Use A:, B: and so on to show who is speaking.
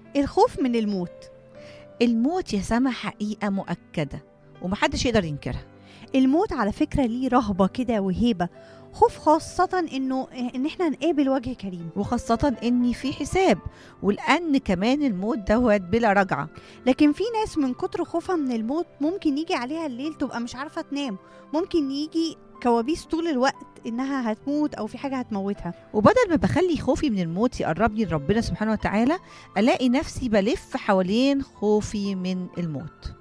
A: الخوف من الموت
B: الموت يا سما حقيقة مؤكدة ومحدش يقدر ينكرها
A: الموت على فكرة ليه رهبة كده وهيبة خوف خاصة انه ان احنا نقابل وجه كريم
B: وخاصة إن في حساب ولأن كمان الموت دوت بلا رجعة
A: لكن في ناس من كتر خوفها من الموت ممكن يجي عليها الليل تبقى مش عارفة تنام ممكن يجي كوابيس طول الوقت انها هتموت او في حاجة هتموتها
B: وبدل ما بخلي خوفي من الموت يقربني لربنا سبحانه وتعالى ألاقي نفسي بلف حوالين خوفي من الموت